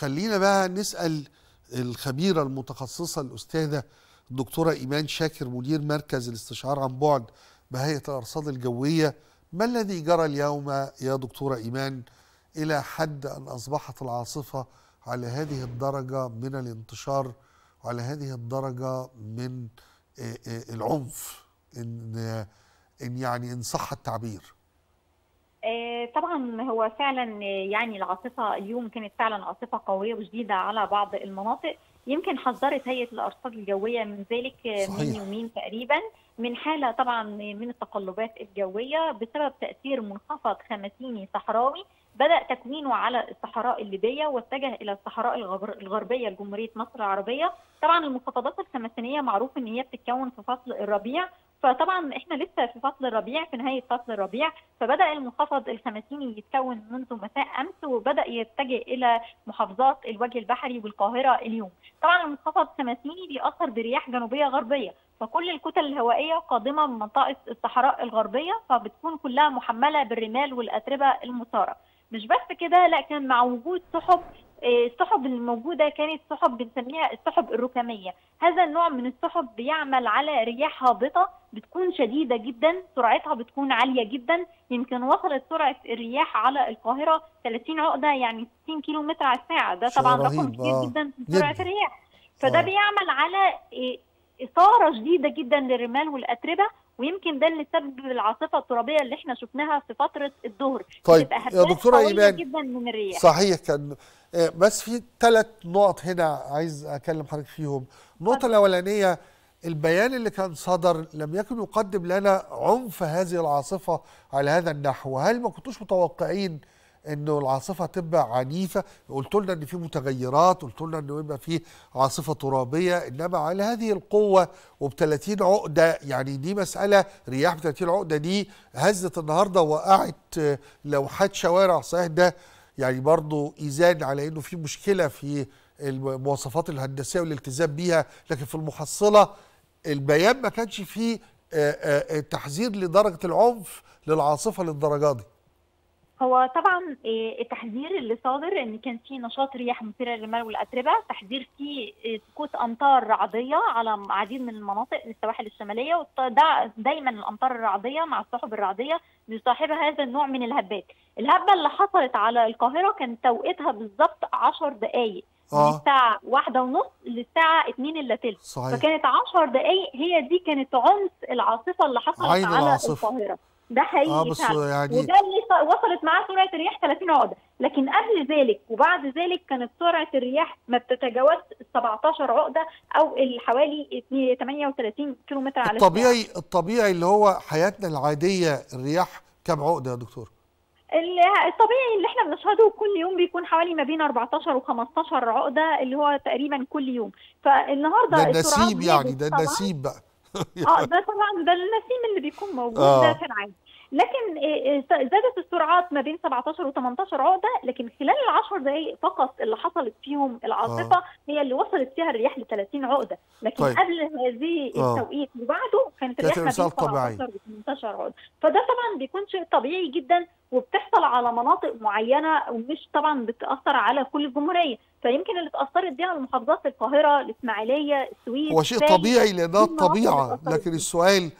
خلينا بقى نسال الخبيره المتخصصه الاستاذه الدكتوره ايمان شاكر مدير مركز الاستشعار عن بعد بهيئه الارصاد الجويه ما الذي جرى اليوم يا دكتوره ايمان الى حد ان اصبحت العاصفه على هذه الدرجه من الانتشار وعلى هذه الدرجه من آه، آه، العنف ان ان يعني ان صح التعبير آه، طبعا هو فعلا آه، يعني العاصفه اليوم كانت فعلا عاصفه قويه وشديده على بعض المناطق يمكن حذرت هيئه الارصاد الجويه من ذلك آه، من صحيح. يومين تقريبا من حاله طبعا من التقلبات الجويه بسبب تاثير منخفض خمسيني صحراوي بدا تكوينه على الصحراء الليبيه واتجه الى الصحراء الغبر- الغربيه لجمهوريه مصر العربيه طبعا المنخفضات الخمسينيه معروف ان هي بتتكون في فصل الربيع فطبعا احنا لسه في فصل الربيع في نهايه فصل الربيع فبدا المنخفض الخمسيني يتكون منذ مساء امس وبدا يتجه الى محافظات الوجه البحري والقاهره اليوم طبعا المنخفض الخمسيني بيأثر برياح جنوبيه غربيه فكل الكتل الهوائيه قادمه من منطقه الصحراء الغربيه فبتكون كلها محمله بالرمال والاتربه المثاره مش بس كده لا كان مع وجود سحب آه، السحب الموجوده كانت سحب بنسميها السحب الركاميه هذا النوع من السحب بيعمل على رياح هابطه بتكون شديده جدا سرعتها بتكون عاليه جدا يمكن وصلت سرعه الرياح على القاهره 30 عقده يعني 60 كيلو متر على الساعه ده شيء طبعا رقم رهيب، كبير آه، جدا في سرعه جداً. الرياح فده آه. بيعمل على إيه، اثاره شديده جدا للرمال والاتربه ويمكن ده اللي سبب العاصفه الترابيه اللي احنا شفناها في فتره الظهر طيب، بتبقى يا هبات دكتورة قوية إيمان، جدا من الرياح صحيح كان آه، بس في ثلاث نقط هنا عايز اكلم حضرتك فيهم النقطه اتفضل. الاولانيه البيان اللي كان صدر لم يكن يقدم لنا عنف هذه العاصفه على هذا النحو هل ما كنتوش متوقعين انه العاصفه تبقى عنيفه قلت لنا ان في متغيرات قلت لنا انه يبقى في عاصفه ترابيه انما على هذه القوه وب 30 عقده يعني دي مساله رياح ب 30 عقده دي هزت النهارده وقعت آه، لوحات شوارع صحيح ده يعني برضو إيذان على أنه في مشكلة في المواصفات الهندسية والالتزام بيها لكن في المحصلة البيان ما كانش فيه آه، آه، تحذير لدرجة العنف للعاصفة للدرجة دي هو طبعا إيه، التحذير اللي صادر ان كان في نشاط رياح مثيره للرمال والاتربه تحذير في إيه، سقوط امطار رعديه على عديد من المناطق من السواحل الشماليه وده دايما الامطار الرعديه مع السحب الرعديه بيصاحبها هذا النوع من الهبات الهبه اللي حصلت على القاهره كان توقيتها بالظبط 10 دقائق من آه. الساعه واحدة ونص للساعه 2 الا تلت صحيح فكانت 10 دقائق هي دي كانت عنف العاصفه اللي حصلت عين على العاصفة. القاهره ده حقيقي اه بس فعلا يعني وده اللي ص- وصلت معاه سرعه الرياح 30 عقده لكن قبل ذلك وبعد ذلك كانت سرعه الرياح ما بتتجاوز 17 عقده او حوالي 38 كيلو متر على الساعه الطبيعي الطبيعي اللي هو حياتنا العادية الرياح كم عقدة يا دكتور؟ ال- الطبيعي اللي احنا بنشهده كل يوم بيكون حوالي ما بين 14 و15 عقده اللي هو تقريبا كل يوم فالنهارده ده السرعات النسيم يعني زادت ده طبعاً. النسيم بقى اه ده طبعا ده النسيم اللي بيكون موجود آه. ده كان عادي لكن إيه، إيه، زادت السرعات ما بين 17 و 18 عقده لكن خلال العشر دقائق فقط اللي حصلت فيهم العاصفه آه. هي اللي وصلت فيها الرياح ل 30 عقده لكن طيب. قبل هذه آه. التوقيت وبعده كانت كانت الرياح ما بين المسألة 17 طبيعية. و 18 عقده فده طبعا بيكون شيء طبيعي جدا وبتحصل على مناطق معينه ومش طبعا بتاثر على كل الجمهوريه فيمكن اللي اتاثرت بيها محافظات القاهره الاسماعيليه السويس هو شيء فايد. طبيعي لانها دي المناطق اللي الطبيعه اتأثرت لكن بيها. السؤال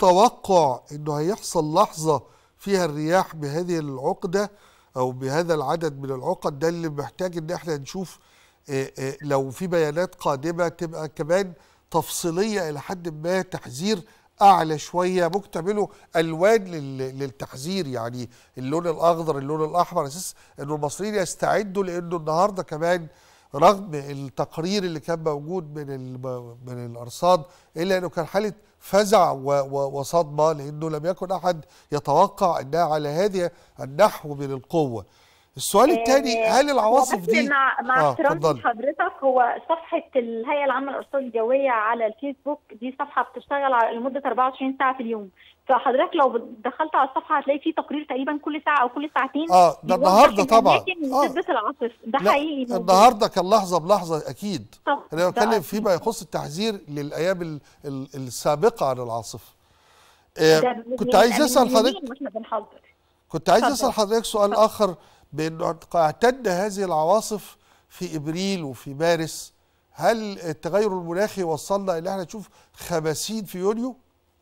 توقع انه هيحصل لحظه فيها الرياح بهذه العقده او بهذا العدد من العقد ده اللي محتاج ان احنا نشوف آه، آه، لو في بيانات قادمه تبقى كمان تفصيليه الى حد ما تحذير اعلى شويه ممكن تعملوا الوان لل- للتحذير يعني اللون الاخضر اللون الاحمر على اساس انه المصريين يستعدوا لانه النهارده كمان رغم التقرير اللي كان موجود من الم- من الارصاد الا انه كان حاله فزع و- و- وصدمه لانه لم يكن احد يتوقع انها على هذا النحو من القوه. السؤال الثاني هل العواصف بس دي مع مع آه، احترامي اتفضلي. لحضرتك هو صفحه الهيئه العامه للارصاد الجويه على الفيسبوك دي صفحه بتشتغل على- لمده 24 ساعه في اليوم فحضرتك لو دخلت على الصفحه هتلاقي فيه تقرير تقريبا كل ساعه او كل ساعتين اه ده بيوضح النهارده طبعا الأماكن من آه. شده العاصفه ده لا حقيقي موجود. النهارده كان لحظه بلحظه اكيد طب انا ده بتكلم أكيد. فيما يخص التحذير للايام ال- ال- السابقه عن العاصفه. آه، ده من- كنت من- عايز من اسال يومين حضرتك واحنا بنحضر كنت عايز اتفضل. اسال حضرتك سؤال اخر بانه اعتدنا هذه العواصف في ابريل وفي مارس هل التغير المناخي وصلنا ان احنا نشوف خمسين في يونيو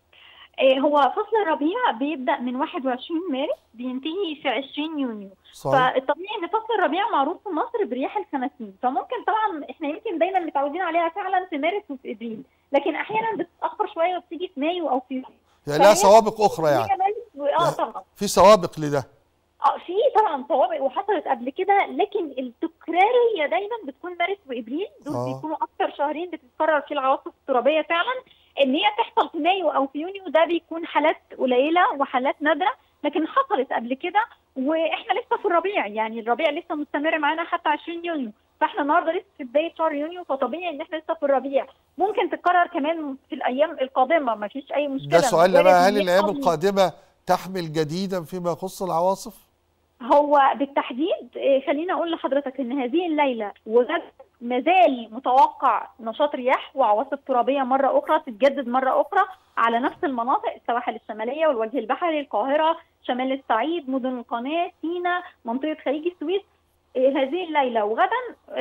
إيه هو فصل الربيع بيبدأ من 21 مارس بينتهي في 20 يونيو صحيح فالطبيعي ان فصل الربيع معروف في مصر برياح الخمسين فممكن طبعا احنا يمكن دايما متعودين عليها فعلا في مارس وفي ابريل لكن احيانا بتتاخر شويه وبتيجي في مايو او في يونيو يعني لها فهي- سوابق اخرى يعني هي مارس و- اه طبعا في سوابق لده اه في طبعا سوابق وحصلت قبل كده لكن التكراريه دايما بتكون مارس وابريل دول آه. بيكونوا اكتر شهرين بتتكرر فيه العواصف الترابيه فعلا ان هي تحصل في مايو او في يونيو ده بيكون حالات قليله وحالات نادره لكن حصلت قبل كده واحنا لسه في الربيع يعني الربيع لسه مستمر معانا حتى 20 يونيو فاحنا النهارده لسه في بدايه شهر يونيو فطبيعي ان احنا لسه في الربيع ممكن تتكرر كمان في الايام القادمه ما فيش اي مشكله ده سؤالنا وارد بقى إن هل الايام يحصل- القادمه تحمل جديدا فيما يخص العواصف هو بالتحديد إيه، خليني اقول لحضرتك ان هذه الليله وغدا مازال متوقع نشاط رياح وعواصف ترابيه مره اخرى تتجدد مره اخرى على نفس المناطق السواحل الشماليه والوجه البحري القاهره شمال الصعيد مدن القناه سيناء منطقه خليج السويس إيه، هذه الليله وغدا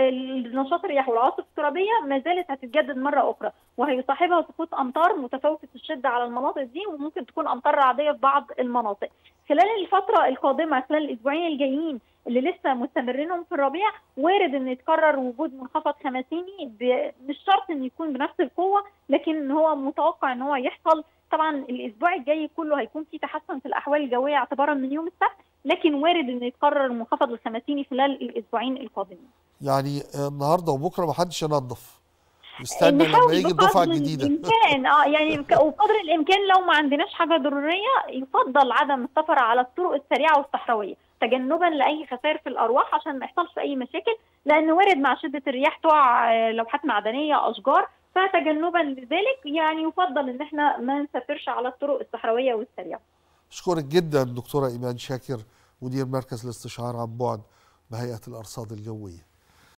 النشاط الرياح والعواصف الترابيه ما زالت هتتجدد مره اخرى وهيصاحبها سقوط امطار متفاوته الشده على المناطق دي وممكن تكون امطار رعديه في بعض المناطق خلال الفترة القادمة خلال الأسبوعين الجايين اللي لسه مستمرينهم في الربيع وارد إن يتكرر وجود منخفض خمسيني ب- مش شرط إن يكون بنفس القوة لكن هو متوقع إن هو يحصل طبعا الأسبوع الجاي كله هيكون في تحسن في الأحوال الجوية اعتبارا من يوم السبت لكن وارد إن يتكرر المنخفض الخمسيني خلال الأسبوعين القادمين. يعني النهارده وبكره ما حدش ينظف يستنى لما نحاول يجي الدفعه بقدر الجديده الامكان اه يعني ك- وقدر الامكان لو ما عندناش حاجه ضروريه يفضل عدم السفر على الطرق السريعه والصحراويه تجنبا لاي خسائر في الارواح عشان ما يحصلش اي مشاكل لان وارد مع شده الرياح تقع آه، لوحات معدنيه اشجار فتجنبا لذلك يعني يفضل ان احنا ما نسافرش على الطرق الصحراويه والسريعه اشكرك جدا دكتوره ايمان شاكر مدير مركز الاستشعار عن بعد بهيئه الارصاد الجويه